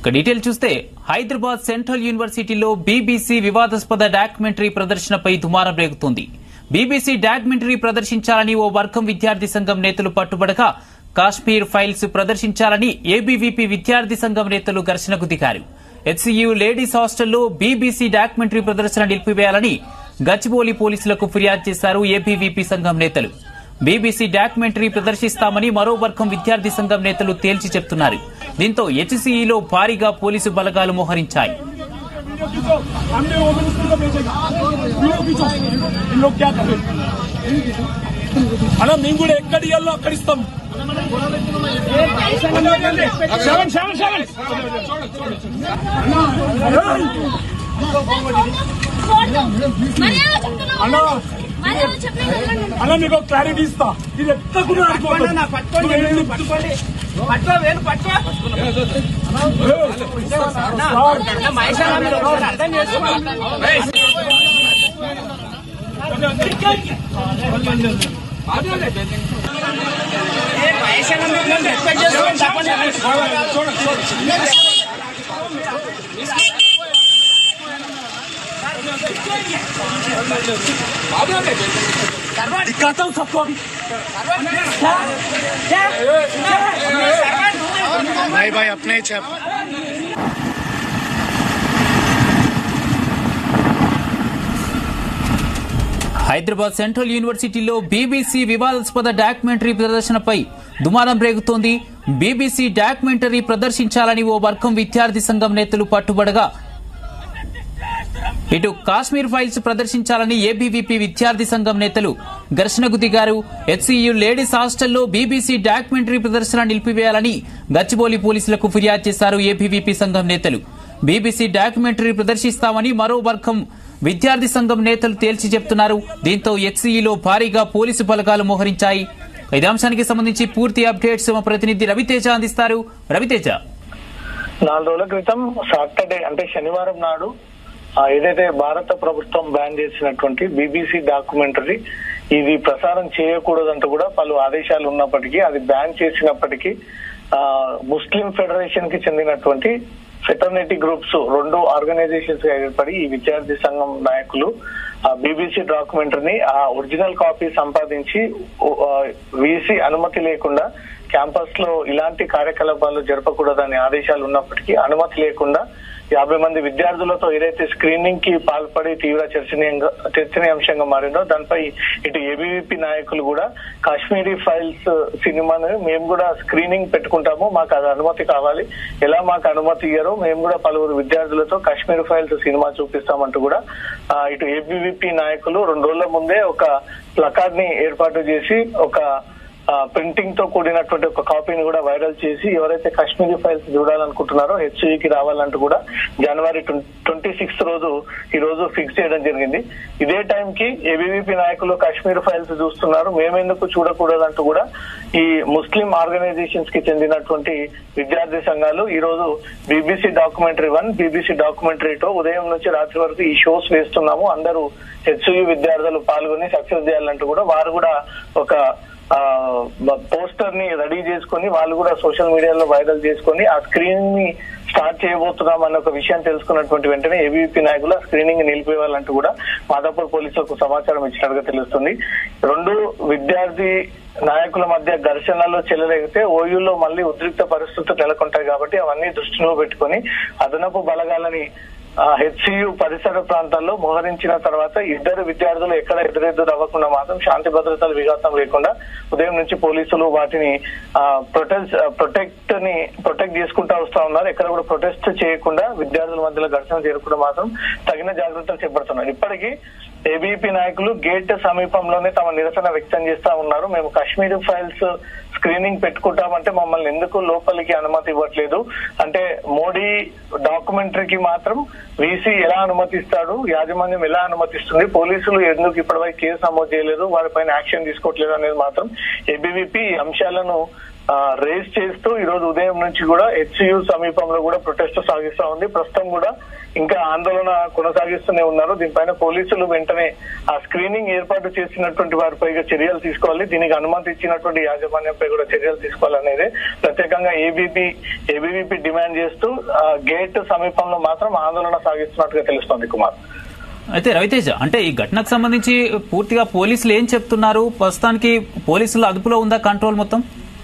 ఇక డీటెయిల్ చూస్తే హైదరాబాద్ సెంట్రల్ యూనివర్సిటీలో బీబీసీ వివాదాస్పద డాక్యుమెంటరీ ప్రదర్శనపై దుమారం రేగుతోంది బీబీసీ డాక్యుమెంటరీ ప్రదర్శించాలని ఓ వర్గం విద్యార్థి సంఘం నేతలు పట్టుబడగా కాశ్మీర్ ఫైల్స్ ప్రదర్శించాలని ఏబీవీపీ విద్యార్థి సంఘం నేతలు ఘర్షణకు దిగారు హెచ్సీయూ లేడీస్ హాస్టల్లో బీబీసీ డాక్యుమెంటరీ ప్రదర్శన నిలిపివేయాలని గచ్చిబౌలి పోలీసులకు ఫిర్యాదు చేశారు ఏబీవీపీ సంఘం నేతలు బీబీసీ డాక్యుమెంటరీ ప్రదర్శిస్తామని మరో వర్గం విద్యార్థి సంఘం నేతలు తేల్చి చెప్తున్నారు దీంతో హెచ్సీఈలో భారీగా పోలీసు బలగాలు మోహరించాయి हमने वो मिनिस्टर को भेजेगा वीडियो खींचो इन लोग क्या कर रहे हैं అలా మేము కూడా ఎక్కడ ఇవ్వాలో అక్కడ ఇస్తాం సెవెన్ సెవెన్ సెవెన్ అన్నా అలా మీకు క్లారిటీ ఇస్తా ఇది ఎక్కడ दिखाता हूँ सबको अभी भाई भाई अपने छप హైదరాబాద్ సెంట్రల్ యూనివర్సిటీలో బీబీసీ వివాదాస్పద డాక్యుమెంటరీ ప్రదర్శనపై దుమారం రేగుతోంది బీబీసీ డాక్యుమెంటరీ ప్రదర్శించాలని ఓ వర్గం విద్యార్థి సంఘం నేతలు పట్టుబడగా ఇటు కాశ్మీర్ ఫైల్స్ ప్రదర్శించాలని ఏబీవీపీ విద్యార్థి సంఘం నేతలు ఘర్షణకు దిగారు హెచ్సీయూ లేడీస్ హాస్టల్లో బీబీసీ డాక్యుమెంటరీ ప్రదర్శన నిలిపివేయాలని గచ్చిబౌలి పోలీసులకు ఫిర్యాదు చేశారు ఏబీవీపీ సంఘం నేతలు బీబీసీ డాక్యుమెంటరీ ప్రదర్శిస్తామని మరో వర్గం విద్యార్థి సంఘం నేతలు తేల్చి చెప్తున్నారు దీంతో హెచ్సీఈలో భారీగా పోలీసు బలగాలు మోహరించాయి ఇదే అంశానికి సంబంధించి పూర్తి అప్డేట్స్ మా ప్రతినిధి రవితేజ అందిస్తారు రవితేజ నాలుగు రోజుల క్రితం సాటర్డే అంటే శనివారం నాడు ఆ, ఏదైతే భారత ప్రభుత్వం బ్యాన్ చేసినటువంటి బీబీసీ డాక్యుమెంటరీ ఇది ప్రసారం చేయకూడదంటూ కూడా పలు ఆదేశాలు ఉన్నప్పటికీ అది బ్యాన్ చేసినప్పటికీ ఆ, ముస్లిం ఫెడరేషన్ కి చెందినటువంటి ఫెటర్నిటీ గ్రూప్స్ రెండు ఆర్గనైజేషన్స్ గా ఏర్పడి ఈ విద్యార్థి సంఘం నాయకులు ఆ బీబీసీ డాక్యుమెంటరీని ఆ ఒరిజినల్ కాపీ సంపాదించి వీసీ అనుమతి లేకుండా క్యాంపస్ లో ఇలాంటి కార్యకలాపాలు జరపకూడదనే ఆదేశాలు ఉన్నప్పటికీ అనుమతి లేకుండా యాభై మంది విద్యార్థులతో ఏదైతే స్క్రీనింగ్ కి పాల్పడి తీవ్ర చర్చనీయంగా చర్చనీయాంశంగా మారిందో దానిపై ఇటు ఏబీవీపీ నాయకులు కూడా కాశ్మీరీ ఫైల్స్ సినిమాను మేము కూడా స్క్రీనింగ్ పెట్టుకుంటాము మాకు అది అనుమతి కావాలి ఎలా మాకు అనుమతి ఇయ్యారో మేము కూడా పలువురు విద్యార్థులతో కాశ్మీర్ ఫైల్స్ సినిమా చూపిస్తామంటూ కూడా ఆ, ఇటు ఏబీవీపీ నాయకులు రెండు రోజుల ముందే ఒక ప్లకార్డ్ ని ఏర్పాటు చేసి ఒక ప్రింటింగ్ తో కూడినటువంటి ఒక కాపీని కూడా వైరల్ చేసి ఎవరైతే కాశ్మీరీ ఫైల్స్ చూడాలనుకుంటున్నారో హెచ్ఈకి రావాలంటూ కూడా జనవరి ట్వంటీ సిక్స్త్ రోజు ఈ రోజు ఫిక్స్ చేయడం జరిగింది ఇదే టైం కి ఏబీవీపీ నాయకులు కాశ్మీర్ ఫైల్స్ చూస్తున్నారు మేమెందుకు చూడకూడదంటూ కూడా ఈ ముస్లిం ఆర్గనైజేషన్స్ కి చెందినటువంటి విద్యార్థి సంఘాలు ఈ రోజు BBC documentary one BBC documentary two ఉదయం నుంచి రాత్రి వరకు ఈ షోస్ వేస్తున్నాము అందరూ హెచ్యు విద్యార్థులు పాల్గొని సక్సెస్ చేయాలంటూ కూడా వారు కూడా ఒక పోస్టర్ ని రెడీ చేసుకొని వాళ్ళు కూడా సోషల్ మీడియాలో వైరల్ చేసుకొని ఆ స్క్రీన్ ని స్టార్ట్ చేయబోతున్నాం అన్న ఒక విషయం తెలుసుకున్నటువంటి వెంటనే ఏబీవీపీ నాయకులు ఆ స్క్రీనింగ్ నిలిపేయాలంటూ కూడా మాదాపూర్ పోలీసులకు సమాచారం ఇచ్చినట్టుగా తెలుస్తుంది రెండు విద్యార్థి నాయకుల మధ్య ఘర్షణలు చెలరేగితే ఓయూలో మళ్ళీ ఉద్రిక్త పరిస్థితులు నెలకొంటాయి కాబట్టి అవన్నీ దృష్టిలో పెట్టుకొని అదనపు బలగాలని హెచ్సియు పరిసర ప్రాంతాల్లో మోహరించిన తర్వాత ఇద్దరు విద్యార్థులు ఎక్కడ ఎదురెదురు అవ్వకుండా మాత్రం శాంతి భద్రతల విఘాతం లేకుండా ఉదయం నుంచి పోలీసులు వాటిని ప్రొటెక్ట్ ప్రొటెక్ట్ ని ప్రొటెక్ట్ చేసుకుంటా వస్తా ఉన్నారు ఎక్కడ కూడా ప్రొటెస్ట్ చేయకుండా విద్యార్థుల మధ్యలో ఘర్షణ చేరకుండా మాత్రం తగిన జాగ్రత్తలు చేపడుతున్నారు ఇప్పటికీ ఏబీపీ నాయకులు గేట్ సమీపంలోనే తమ నిరసన వ్యక్తం చేస్తా ఉన్నారు మేము కాశ్మీర్ ఫైల్స్ స్క్రీనింగ్ పెట్టుకుంటామంటే మమ్మల్ని ఎందుకు లోపలికి అనుమతి ఇవ్వట్లేదు అంటే మోడీ డాక్యుమెంటరీకి మాత్రం వీసీ ఎలా అనుమతిస్తాడు యాజమాన్యం ఎలా అనుమతిస్తుంది పోలీసులు ఎందుకు ఇప్పటివరకు కేసు నమోదు చేయలేదు వారిపైన యాక్షన్ తీసుకోవట్లేదు అనేది మాత్రం ఏబీవీపీ అంశాలను రేస్ చేస్తూ ఈ రోజు ఉదయం నుంచి కూడా హెచ్సియు సమీపంలో కూడా ప్రొటెస్ట్ సాగిస్తా ఉంది ప్రస్తుతం కూడా ఇంకా ఆందోళన కొనసాగిస్తూనే ఉన్నారు దీనిపైన పోలీసులు వెంటనే ఆ స్క్రీనింగ్ ఏర్పాటు చేసినటువంటి వారిపై చర్యలు తీసుకోవాలి దీనికి అనుమతి ఇచ్చినటువంటి యాజమాన్యంపై కూడా చర్యలు తీసుకోవాలనేది ప్రత్యేకంగా ఏబీపీ ఏబీవీపీ డిమాండ్ చేస్తూ ఆ, గేట్ సమీపంలో మాత్రం ఆందోళన సాగిస్తున్నట్టుగా తెలుస్తోంది కుమార్ అయితే రవితేజ అంటే ఈ ఘటనకు సంబంధించి పూర్తిగా పోలీసులు ఏం చెప్తున్నారు ప్రస్తుతానికి పోలీసుల అదుపులో ఉందా కంట్రోల్ మొత్తం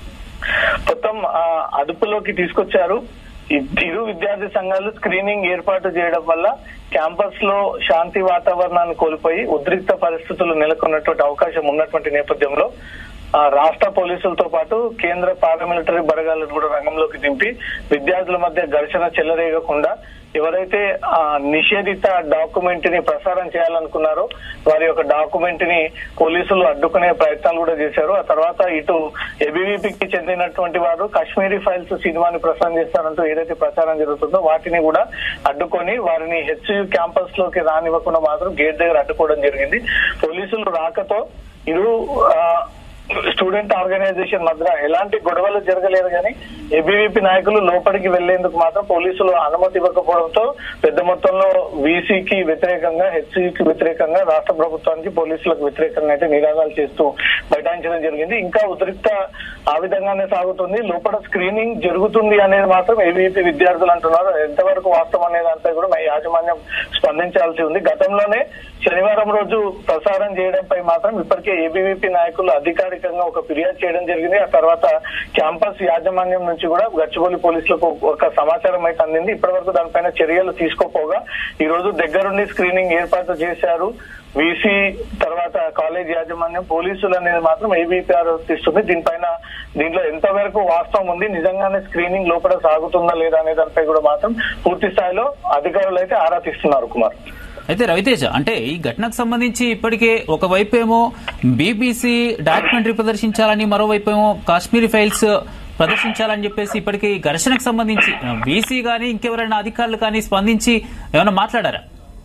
మొత్తం ఆ, అదుపులోకి తీసుకొచ్చారు ఈ ఇరు విద్యార్థి సంఘాలు స్క్రీనింగ్ ఏర్పాటు చేయడం వల్ల క్యాంపస్ లో శాంతి వాతావరణాన్ని కోల్పోయి ఉద్రిక్త పరిస్థితులు నెలకొన్నటువంటి అవకాశం ఉన్నటువంటి నేపథ్యంలో ఆ, రాష్ట్ర పోలీసులతో పాటు కేంద్ర పారామిలిటరీ బలగాలను కూడా రంగంలోకి దింపి విద్యార్థుల మధ్య ఘర్షణ చెలరేగకుండా ఎవరైతే ఆ నిషేధిత డాక్యుమెంట్ ని ప్రసారం చేయాలనుకున్నారో వారి యొక్క డాక్యుమెంట్ ని పోలీసులు అడ్డుకునే ప్రయత్నాలు కూడా చేశారు ఆ తర్వాత ఇటు ఏబీవీపీకి చెందినటువంటి వారు కాశ్మీరీ ఫైల్స్ సినిమాని ప్రసారం చేస్తారంటూ ఏదైతే ప్రచారం జరుగుతుందో వాటిని కూడా అడ్డుకొని వారిని హెచ్యు క్యాంపస్ లోకి రానివ్వకుండా మాత్రం గేట్ దగ్గర అడ్డుకోవడం జరిగింది పోలీసులు రాకతో ఇరు ఆ, స్టూడెంట్ ఆర్గనైజేషన్ మధ్య ఎలాంటి గొడవలు జరగలేదు కానీ ఏబీవీపీ నాయకులు లోపలికి వెళ్లేందుకు మాత్రం పోలీసులు అనుమతి ఇవ్వకపోవడంతో పెద్ద మొత్తంలో వీసీకి వ్యతిరేకంగా హెచ్సికి వ్యతిరేకంగా రాష్ట్ర ప్రభుత్వానికి పోలీసులకు వ్యతిరేకంగా అయితే నిరాదాలు చేస్తూ బైఠాయించడం జరిగింది ఇంకా ఉద్రిక్త ఆ విధంగానే సాగుతుంది లోపల స్క్రీనింగ్ జరుగుతుంది అనేది మాత్రం ఏబీవీపీ విద్యార్థులు అంటున్నారు ఎంతవరకు వాస్తవం అనే దానిపై కూడా మా యాజమాన్యం స్పందించాల్సి ఉంది గతంలోనే శనివారం రోజు ప్రసారం చేయడంపై మాత్రం ఇప్పటికే ఏబీవీపీ నాయకులు అధికారికంగా ఒక ఫిర్యాదు చేయడం జరిగింది ఆ తర్వాత క్యాంపస్ యాజమాన్యం నుంచి కూడా గచ్చిబౌలి పోలీసులకు ఒక సమాచారం అయితే అందింది ఇప్పటి వరకు దానిపైన చర్యలు తీసుకోపోగా ఈ రోజు దగ్గరుండి స్క్రీనింగ్ ఏర్పాటు చేశారు వీసీ తర్వాత కాలేజ్ యాజమాన్యం పోలీసులు అనేది మాత్రం ఏబీపీ ఆరోపిస్తుంది దీనిపైన దీంట్లో ఎంతవరకు వాస్తవం ఉంది నిజంగానే స్క్రీనింగ్ లోపల సాగుతుందా లేదా అనే దానిపై కూడా మాత్రం పూర్తి స్థాయిలో అధికారులు అయితే ఆరా తీస్తున్నారు కుమార్ అయితే రవితేజ అంటే ఈ ఘటనకు సంబంధించి ఇప్పటికే ఒకవైపు ఏమో బీబీసీ డాక్యుమెంటరీ ప్రదర్శించాలని మరోవైపు ఏమో కాశ్మీరీ ఫైల్స్ ప్రదర్శించాలని చెప్పేసి ఇప్పటికే ఈ ఘర్షణకు సంబంధించి వీసీ గానీ ఇంకెవరైనా అధికారులు కానీ స్పందించి ఏమైనా మాట్లాడారా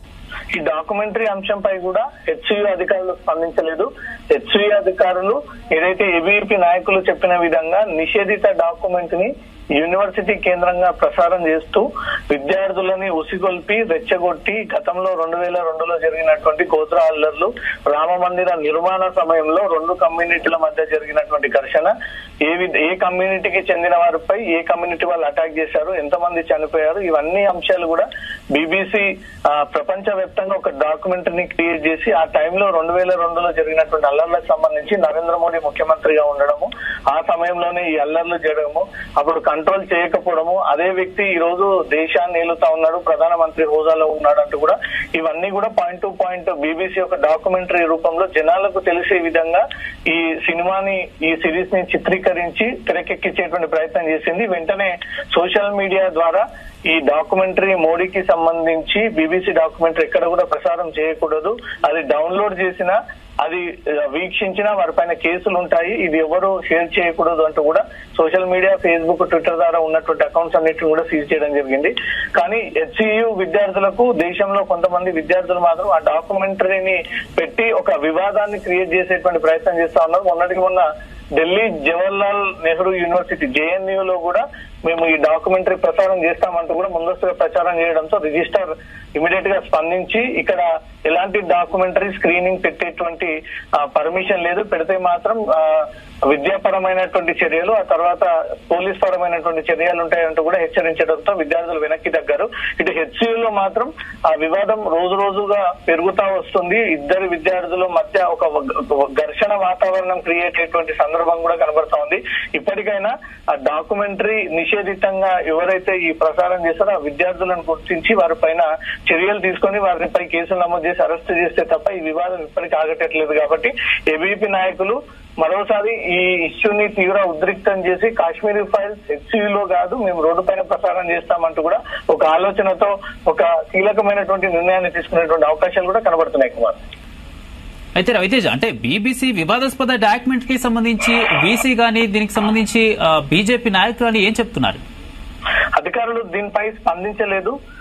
ఈ డాక్యుమెంటరీ అంశంపై కూడా హెచ్సియు అధికారులు స్పందించలేదు హెచ్సియు అధికారులు ఏదైతే ఏబీపీ నాయకులు చెప్పిన విధంగా నిషేధిత డాక్యుమెంట్ ని యూనివర్సిటీ కేంద్రంగా ప్రసారం చేస్తూ విద్యార్థులని ఉసిగొల్పి రెచ్చగొట్టి గతంలో రెండు వేల రెండులో జరిగినటువంటి గోత్ర అల్లర్లు రామ మందిర నిర్మాణ సమయంలో రెండు కమ్యూనిటీల మధ్య జరిగినటువంటి ఘర్షణ ఏ విధ- ఏ కమ్యూనిటీకి చెందిన వారిపై ఏ కమ్యూనిటీ వాళ్ళు అటాక్ చేశారు ఎంతమంది చనిపోయారు ఇవన్నీ అంశాలు కూడా బీబీసీ ప్రపంచ వ్యాప్తంగా ఒక డాక్యుమెంటరీని క్రియేట్ చేసి ఆ టైంలో రెండు వేల రెండులో జరిగినటువంటి అల్లర్లకు సంబంధించి నరేంద్ర మోడీ ముఖ్యమంత్రిగా ఉండడము ఆ సమయంలోనే ఈ అల్లర్లు జరగము అప్పుడు కంట్రోల్ చేయకపోవడము అదే వ్యక్తి ఈ రోజు దేశాన్ని ఏలుతా ఉన్నాడు ప్రధానమంత్రి హోదాలో ఉన్నాడు అంటూ కూడా ఇవన్నీ కూడా పాయింట్ టు పాయింట్ బీబీసీ యొక్క డాక్యుమెంటరీ రూపంలో జనాలకు తెలిసే విధంగా ఈ సినిమాని ఈ సిరీస్ ని చిత్రీకరించి తెరకెక్కించేటువంటి ప్రయత్నం చేసింది వెంటనే సోషల్ మీడియా ద్వారా ఈ డాక్యుమెంటరీ మోడీకి సంబంధించి బీబీసీ డాక్యుమెంటరీ ఎక్కడ కూడా ప్రసారం చేయకూడదు అది డౌన్లోడ్ చేసిన అది ఆ, వీక్షించిన వారిపైన కేసులు ఉంటాయి ఇది ఎవరు షేర్ చేయకూడదు అంటూ కూడా సోషల్ మీడియా ఫేస్బుక్ ట్విట్టర్ ద్వారా ఉన్నటువంటి అకౌంట్స్ అన్నిటిని కూడా సీజ్ చేయడం జరిగింది కానీ హెచ్సియు విద్యార్థులకు దేశంలో కొంతమంది విద్యార్థులు మాత్రం ఆ డాక్యుమెంటరీని పెట్టి ఒక వివాదాన్ని క్రియేట్ చేసేటువంటి ప్రయత్నం చేస్తా ఉన్నారు మొన్నటికి మొన్న ఢిల్లీ జవహర్లాల్ నెహ్రూ యూనివర్సిటీ జేఎన్యూ లో కూడా మేము ఈ డాక్యుమెంటరీ ప్రచారం చేస్తామంటూ కూడా ముందస్తుగా ప్రచారం చేయడంతో రిజిస్టర్ ఇమీడియట్ గా స్పందించి ఇక్కడ ఎలాంటి డాక్యుమెంటరీ స్క్రీనింగ్ పెట్టేటువంటి పర్మిషన్ లేదు పెడితే మాత్రం ఆ, విద్యాపరమైనటువంటి చర్యలు ఆ తర్వాత పోలీస్ పరమైనటువంటి చర్యలు ఉంటాయంటూ కూడా హెచ్చరించడంతో విద్యార్థులు వెనక్కి తగ్గారు ఇటు హెచ్సియులో మాత్రం ఆ వివాదం రోజు రోజుగా పెరుగుతా వస్తుంది ఇద్దరు విద్యార్థుల మధ్య ఒక వ- ఘర్షణ వాతావరణం క్రియేట్ అయ్యేటువంటి సందర్భం కూడా కనబడతా ఉంది ఇప్పటికైనా ఆ డాక్యుమెంటరీ నిషేధితంగా ఎవరైతే ఈ ప్రసారం చేస్తారో ఆ విద్యార్థులను గుర్తించి వారి పైన చర్యలు తీసుకొని వారిపై కేసులు నమోదు చేసి అరెస్ట్ చేస్తే తప్ప ఈ వివాదం ఇప్పటికీ ఆగటట్లేదు కాబట్టి ఏబీపీ నాయకులు మరోసారి ఈ ఇష్యూని తీవ్ర ఉద్రిక్తం చేసి కాశ్మీరీ ఫైల్స్ హెచ్సిలో కాదు మేము రోడ్డు పైన ప్రసారం చేస్తామంటూ కూడా ఒక ఆలోచనతో ఒక కీలకమైనటువంటి నిర్ణయాన్ని తీసుకునేటువంటి అవకాశాలు కూడా కనబడుతున్నాయి కుమార్ అయితే రవితేజ అంటే బీబీసీ వివాదాస్పద డాక్యుమెంట్ కి సంబంధించి వీసీ గానీ దీనికి సంబంధించి బీజేపీ నాయకులు అని ఏం చెప్తున్నారు అధికారులు దీనిపై స్పందించలేదు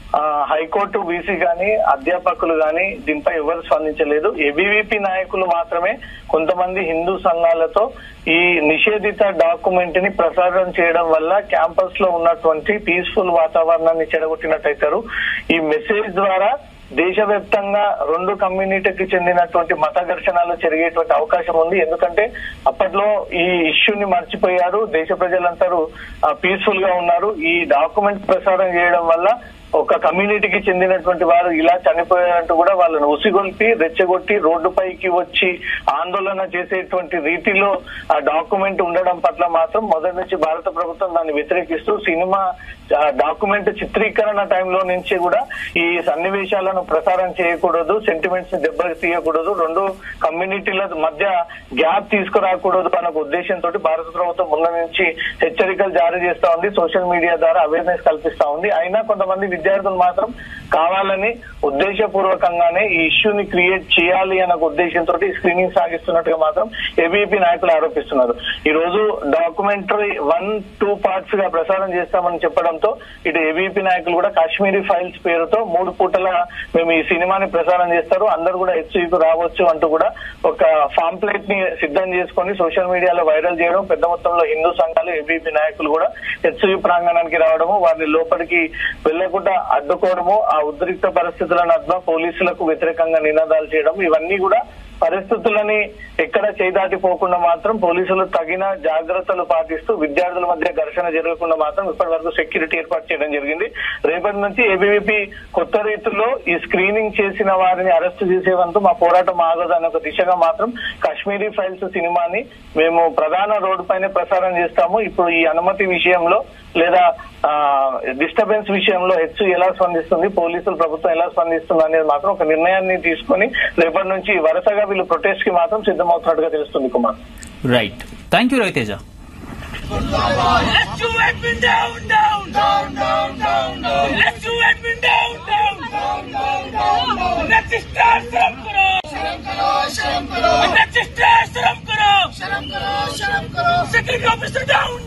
ఆ, హైకోర్టు బీసీ గాని అధ్యాపకులు గాని దీనిపై ఎవరు స్పందించలేదు ఏబీవీపీ నాయకులు మాత్రమే కొంతమంది హిందూ సంఘాలతో ఈ నిషేధిత డాక్యుమెంట్ ని ప్రసారం చేయడం వల్ల క్యాంపస్ లో ఉన్నటువంటి పీస్ఫుల్ వాతావరణాన్ని చెడగొట్టినట్టయితారు ఈ మెసేజ్ ద్వారా దేశవ్యాప్తంగా రెండు కమ్యూనిటీకి చెందినటువంటి మత ఘర్షణలు జరిగేటువంటి అవకాశం ఉంది ఎందుకంటే అప్పట్లో ఈ ఇష్యూని మర్చిపోయారు దేశ ప్రజలందరూ పీస్ఫుల్ గా ఉన్నారు ఈ డాక్యుమెంట్ ప్రసారం చేయడం వల్ల ఒక కమ్యూనిటీకి చెందినటువంటి వారు ఇలా చనిపోయారంటూ కూడా వాళ్ళను ఉసిగొల్పి రెచ్చగొట్టి రోడ్డుపైకి వచ్చి ఆందోళన చేసేటువంటి రీతిలో ఆ డాక్యుమెంట్ ఉండడం పట్ల మాత్రం మొదటి నుంచి భారత ప్రభుత్వం దాన్ని వ్యతిరేకిస్తూ సినిమా ఆ, డాక్యుమెంట్ చిత్రీకరణ టైంలో నుంచి కూడా ఈ సన్నివేశాలను ప్రసారం చేయకూడదు సెంటిమెంట్స్ ని దెబ్బ తీయకూడదు రెండు కమ్యూనిటీల మధ్య గ్యాప్ తీసుకురాకూడదు అనే ఒక ఉద్దేశంతో భారత ప్రభుత్వం ముందు నుంచి హెచ్చరికలు జారీ చేస్తా ఉంది సోషల్ మీడియా ద్వారా అవేర్నెస్ కల్పిస్తా ఉంది అయినా కొంతమంది విద్యార్థులు మాత్రం కావాలని ఉద్దేశపూర్వకంగానే ఈ ఇష్యూని క్రియేట్ చేయాలి అనే ఒక ఉద్దేశంతో స్క్రీనింగ్ సాగిస్తున్నట్టుగా మాత్రం ఏబీపీ నాయకులు ఆరోపిస్తున్నారు ఈ రోజు డాక్యుమెంటరీ వన్ టూ పార్ట్స్ గా ప్రసారం చేస్తామని చెప్పడంతో ఇటు ఏబీపీ నాయకులు కూడా కాశ్మీరీ ఫైల్స్ పేరుతో మూడు పూటల మేము ఈ సినిమాని ప్రసారం చేస్తారు అందరూ కూడా హెచ్ఈకు రావచ్చు అంటూ కూడా ఒక పాంప్లెట్ ని సిద్ధం చేసుకొని సోషల్ మీడియాలో వైరల్ చేయడం పెద్ద మొత్తంలో హిందూ సంఘాలు ఏబీపీ నాయకులు కూడా హెచ్ఈ ప్రాంగణానికి రావడము వారిని లోపలికి వెళ్లకుండా అడ్డుకోవడము ఆ ఉద్రిక్త పరిస్థితుల నడుమ పోలీసులకు వ్యతిరేకంగా నినాదాలు చేయడం ఇవన్నీ కూడా పరిస్థితులని ఎక్కడ చేదాటిపోకుండా మాత్రం పోలీసులు తగిన జాగ్రత్తలు పాటిస్తూ విద్యార్థుల మధ్య ఘర్షణ జరగకుండా మాత్రం ఇప్పటి వరకు సెక్యూరిటీ ఏర్పాటు చేయడం జరిగింది రేపటి నుంచి ఏబీవీపీ కొత్త రీతిలో ఈ స్క్రీనింగ్ చేసిన వారిని అరెస్ట్ చేసేవంతు మా పోరాటం ఆగదు అనే ఒక దిశగా మాత్రం కాశ్మీరీ ఫైల్స్ సినిమాని మేము ప్రధాన రోడ్డు పైన ప్రసారం చేస్తాము ఇప్పుడు ఈ అనుమతి విషయంలో లేదా డిస్టర్బెన్స్ విషయంలో హెచ్చు ఎలా స్పందిస్తుంది పోలీసులు ప్రభుత్వం ఎలా స్పందిస్తుంది అనేది మాత్రం ఒక నిర్ణయాన్ని తీసుకొని రేపటి నుంచి వరుసగా వీళ్ళు ప్రొటెస్ట్ కి మాత్రం సిద్ధమవుతున్నట్టుగా తెలుస్తుంది Kumar right thank you Ravi Teja Let's do it, been down, down, down, down, down, down. Let's do it, been down, down, down, down, down, down. Let's start from karo. Sharam karo, sharam karo. Let's start from karo. Sharam karo, sharam karo. Security officer down,